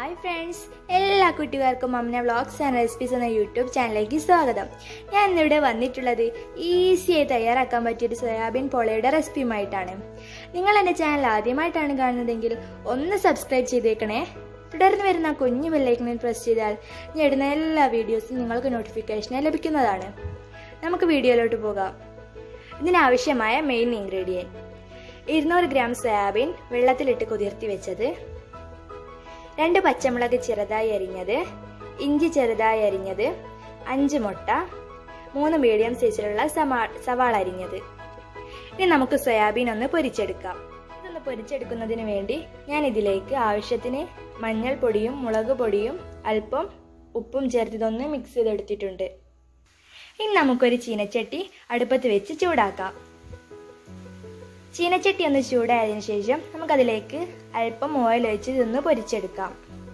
hi friends എല്ലാ കുട്ടികൾക്കും അമ്മ വ്ളോഗ്സ് ആൻഡ് റെസിപ്പീസ് എന്ന യൂട്യൂബ് ചാനലിലേക്ക് സ്വാഗതം ഞാൻ ഇന്നിവിടെ വന്നിട്ടുള്ളത് ഈസിയായി തയ്യാറാക്കാൻ പറ്റിയൊരു സോയാബീൻ പോളയുടെ റെസിപ്പിയുമായിട്ടാണ് നിങ്ങൾ എൻ്റെ ചാനൽ ആദ്യമായിട്ടാണ് കാണുന്നതെങ്കിൽ ഒന്ന് സബ്സ്ക്രൈബ് ചെയ്തേക്കണേ തുടർന്ന് വരുന്ന കുഞ്ഞു ബെല്ലൈക്കണിൽ പ്രസ് ചെയ്താൽ ഞാൻ ഇടുന്ന എല്ലാ വീഡിയോസും നിങ്ങൾക്ക് നോട്ടിഫിക്കേഷനായി ലഭിക്കുന്നതാണ് നമുക്ക് വീഡിയോയിലോട്ട് പോകാം ഇതിനാവശ്യമായ മെയിൻ ഇൻഗ്രീഡിയൻറ്റ് ഇരുന്നൂറ് ഗ്രാം സോയാബീൻ വെള്ളത്തിലിട്ട് കുതിർത്തി വെച്ചത് രണ്ട് പച്ചമുളക് ചെറുതായി അരിഞ്ഞത് ഇഞ്ചി ചെറുതായി അരിഞ്ഞത് അഞ്ച് മുട്ട മൂന്ന് മീഡിയം സൈസിലുള്ള സമാ സവാള അരിഞ്ഞത് ഇനി നമുക്ക് സോയാബീൻ ഒന്ന് പൊരിച്ചെടുക്കാം ഇതൊന്ന് പൊരിച്ചെടുക്കുന്നതിന് വേണ്ടി ഞാൻ ഇതിലേക്ക് ആവശ്യത്തിന് മഞ്ഞൾപ്പൊടിയും മുളക് പൊടിയും അല്പം ഉപ്പും ചേർത്ത് ഇതൊന്ന് മിക്സ് ചെയ്തെടുത്തിട്ടുണ്ട് ഇനി നമുക്കൊരു ചീനച്ചട്ടി അടുപ്പത്ത് വെച്ച് ചൂടാക്കാം ചീനച്ചട്ടി ഒന്ന് ചൂടായതിനു ശേഷം നമുക്കതിലേക്ക് അല്പം ഓയിൽ ഒഴിച്ച് ഇതൊന്ന് പൊരിച്ചെടുക്കാം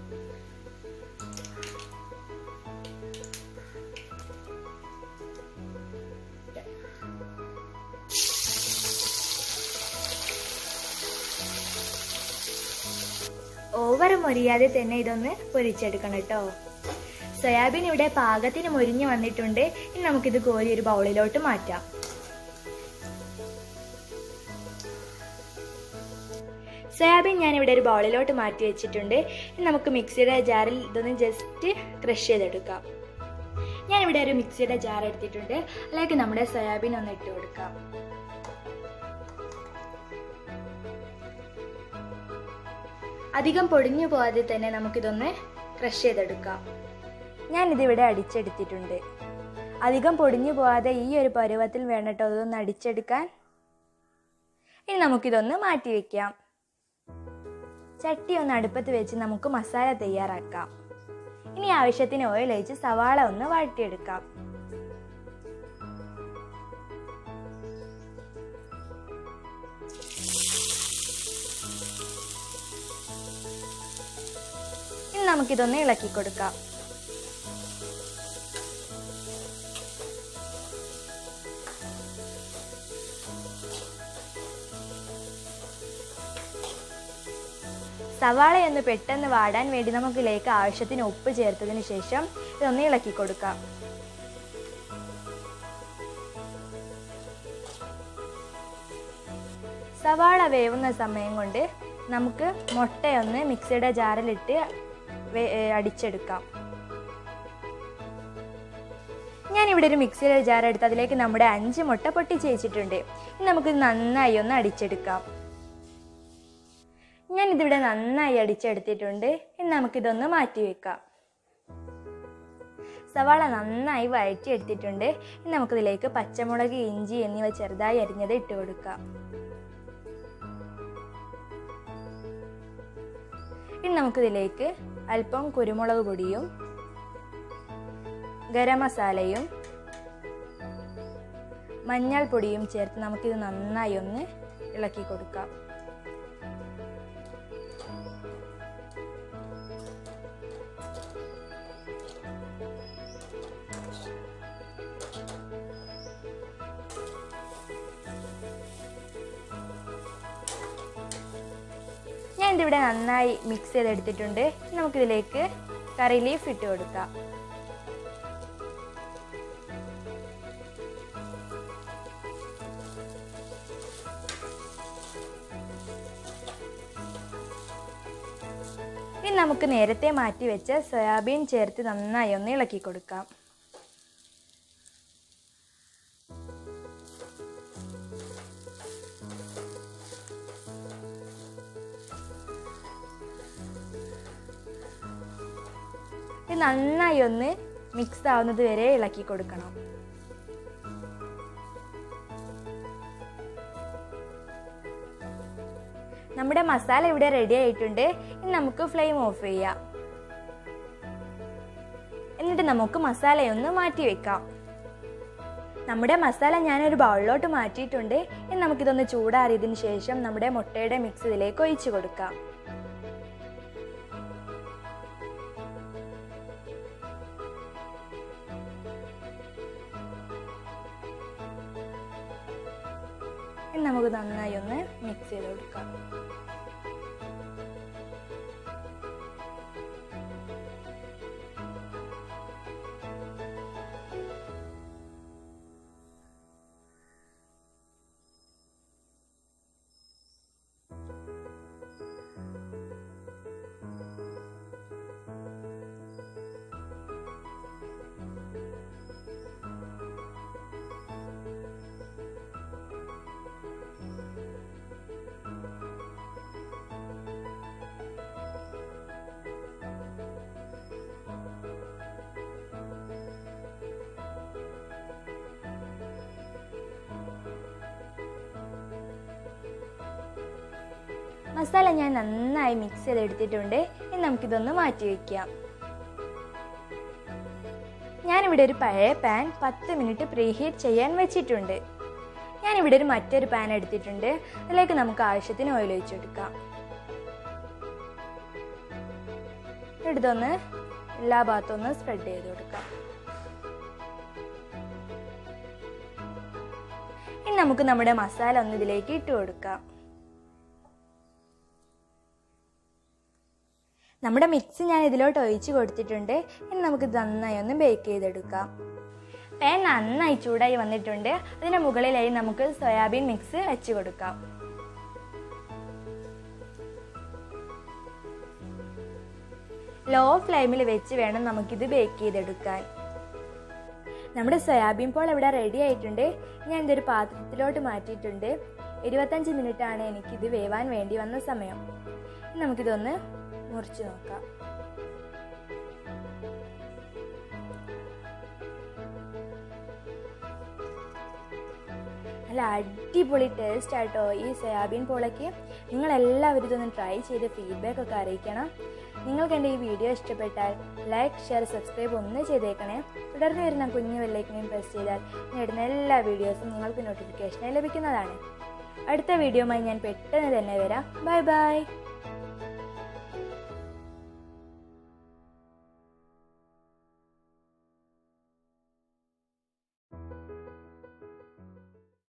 ഓവർ മൊരിയാതെ തന്നെ ഇതൊന്ന് പൊരിച്ചെടുക്കണം കേട്ടോ സോയാബീൻ ഇവിടെ പാകത്തിന് മൊരിഞ്ഞു വന്നിട്ടുണ്ട് ഇനി നമുക്കിത് കോരി ഒരു ബൗളിലോട്ട് മാറ്റാം സോയാബീൻ ഞാൻ ഇവിടെ ഒരു ബൗളിലോട്ട് മാറ്റി വെച്ചിട്ടുണ്ട് ഇനി നമുക്ക് മിക്സിയുടെ ജാറിൽ ഇതൊന്ന് ജസ്റ്റ് ക്രഷ് ചെയ്തെടുക്കാം ഞാൻ ഇവിടെ ഒരു മിക്സിയുടെ ജാർ എടുത്തിട്ടുണ്ട് അതിലേക്ക് നമ്മുടെ സോയാബീൻ ഒന്ന് ഇട്ട് കൊടുക്കാം അധികം പൊടിഞ്ഞു പോകാതെ തന്നെ നമുക്കിതൊന്ന് ക്രഷ് ചെയ്തെടുക്കാം ഞാനിതിവിടെ അടിച്ചെടുത്തിട്ടുണ്ട് അധികം പൊടിഞ്ഞു പോകാതെ ഈ ഒരു പരുവത്തിൽ വേണം കേട്ടോ അതൊന്ന് അടിച്ചെടുക്കാൻ ഇനി നമുക്കിതൊന്ന് മാറ്റി വെക്കാം ചട്ടി ഒന്ന് അടുപ്പത്ത് വെച്ച് നമുക്ക് മസാല തയ്യാറാക്കാം ഇനി ആവശ്യത്തിന് ഓയിൽ ഒഴിച്ച് സവാള ഒന്ന് വഴറ്റിയെടുക്കാം ഇനി നമുക്കിതൊന്ന് ഇളക്കി കൊടുക്കാം സവാളയൊന്ന് പെട്ടെന്ന് വാടാൻ വേണ്ടി നമുക്കിലേക്ക് ആവശ്യത്തിന് ഉപ്പ് ചേർത്തതിന് ശേഷം ഇതൊന്ന് ഇളക്കി കൊടുക്കാം സവാള വേവുന്ന സമയം കൊണ്ട് നമുക്ക് മുട്ടയൊന്ന് മിക്സിയുടെ ജാറിലിട്ട് അടിച്ചെടുക്കാം ഞാനിവിടെ ഒരു മിക്സിയുടെ ജാർ എടുത്ത് അതിലേക്ക് നമ്മുടെ അഞ്ച് മുട്ട പൊട്ടിച്ച് വെച്ചിട്ടുണ്ട് ഇനി നമുക്ക് നന്നായി ഒന്ന് അടിച്ചെടുക്കാം ഞാൻ ഇതിവിടെ നന്നായി അടിച്ചെടുത്തിട്ടുണ്ട് ഇനി നമുക്കിതൊന്ന് മാറ്റി വെക്കാം സവാള നന്നായി വഴറ്റിയെടുത്തിട്ടുണ്ട് ഇനി നമുക്കിതിലേക്ക് പച്ചമുളക് ഇഞ്ചി എന്നിവ ചെറുതായി അരിഞ്ഞത് ഇട്ട് കൊടുക്കാം ഇനി നമുക്കിതിലേക്ക് അല്പം കുരുമുളക് പൊടിയും ഗരം മസാലയും മഞ്ഞൾപ്പൊടിയും ചേർത്ത് നമുക്കിത് നന്നായി ഒന്ന് ഇളക്കി കൊടുക്കാം ഞാൻ ഇതിവിടെ നന്നായി മിക്സ് ചെയ്തെടുത്തിട്ടുണ്ട് നമുക്കിതിലേക്ക് കറി ലീഫ് ഇട്ട് കൊടുക്കാം ഇനി നമുക്ക് നേരത്തെ മാറ്റി വെച്ച സോയാബീൻ ചേർത്ത് നന്നായി ഒന്ന് ഇളക്കി കൊടുക്കാം ഇത് നന്നായി ഒന്ന് മിക്സ് ആവുന്നത് വരെ ഇളക്കി കൊടുക്കണം നമ്മുടെ മസാല ഇവിടെ റെഡി ആയിട്ടുണ്ട് ഇനി നമുക്ക് ഫ്ലെയിം ഓഫ് ചെയ്യാം എന്നിട്ട് നമുക്ക് മസാലയൊന്ന് മാറ്റി വെക്കാം നമ്മുടെ മസാല ഞാനൊരു ബൗളിലോട്ട് മാറ്റിയിട്ടുണ്ട് ഇനി നമുക്കിതൊന്ന് ചൂടാറിയതിന് ശേഷം നമ്മുടെ മുട്ടയുടെ മിക്സ് ഇതിലേക്ക് ഒഴിച്ചു കൊടുക്കാം ഇനി നമുക്ക് നന്നായി ഒന്ന് മിക്സ് ചെയ്ത് കൊടുക്കാം മസാല ഞാൻ നന്നായി മിക്സ് ചെയ്തെടുത്തിട്ടുണ്ട് ഇനി നമുക്കിതൊന്ന് മാറ്റി വയ്ക്കാം ഞാനിവിടെ ഒരു പഴയ പാൻ പത്ത് മിനിറ്റ് പ്രീഹീറ്റ് ചെയ്യാൻ വെച്ചിട്ടുണ്ട് ഞാനിവിടെ ഒരു മറ്റൊരു പാൻ എടുത്തിട്ടുണ്ട് അതിലേക്ക് നമുക്ക് ആവശ്യത്തിന് ഓയിൽ ഒഴിച്ചു കൊടുക്കാം എടുത്തൊന്ന് എല്ലാ ഭാഗത്തും ഒന്ന് സ്പ്രെഡ് ചെയ്ത് കൊടുക്കാം ഇനി നമുക്ക് നമ്മുടെ മസാല ഒന്ന് ഇതിലേക്ക് ഇട്ട് കൊടുക്കാം നമ്മുടെ മിക്സ് ഞാൻ ഇതിലോട്ട് ഒഴിച്ച് കൊടുത്തിട്ടുണ്ട് ഇനി നമുക്ക് ഇത് നന്നായി ഒന്ന് ബേക്ക് ചെയ്തെടുക്കാം പാൻ നന്നായി ചൂടായി വന്നിട്ടുണ്ട് അതിന് മുകളിലായി നമുക്ക് സോയാബീൻ മിക്സ് വെച്ച് കൊടുക്കാം ലോ ഫ്ലെയിമിൽ വെച്ച് വേണം നമുക്കിത് ബേക്ക് ചെയ്തെടുക്കാൻ നമ്മുടെ സോയാബീൻ പോൾ ഇവിടെ റെഡി ആയിട്ടുണ്ട് ഞാൻ ഇതൊരു പാത്രത്തിലോട്ട് മാറ്റിയിട്ടുണ്ട് ഇരുപത്തഞ്ച് മിനിറ്റ് ആണ് എനിക്കിത് വേവാൻ വേണ്ടി വന്ന സമയം ഇനി നമുക്കിതൊന്ന് മുറിച്ച് നോക്കാം നല്ല അടിപൊളി ടേസ്റ്റ് ആട്ടോ ഈ സോയാബീൻ പോളയ്ക്ക് നിങ്ങളെല്ലാവരും ഇതൊന്ന് ട്രൈ ചെയ്ത് ഫീഡ്ബാക്ക് ഒക്കെ അറിയിക്കണം നിങ്ങൾക്ക് എൻ്റെ ഈ വീഡിയോ ഇഷ്ടപ്പെട്ടാൽ ലൈക്ക് ഷെയർ സബ്സ്ക്രൈബ് ഒന്ന് ചെയ്തേക്കണേ തുടർന്ന് വരുന്ന കുഞ്ഞു വെള്ളൈക്കനെയും പ്രസ് ചെയ്താൽ നേടുന്ന എല്ലാ വീഡിയോസും നിങ്ങൾക്ക് നോട്ടിഫിക്കേഷനായി ലഭിക്കുന്നതാണ് അടുത്ത വീഡിയോയുമായി ഞാൻ പെട്ടെന്ന് തന്നെ വരാം ബൈ ബൈ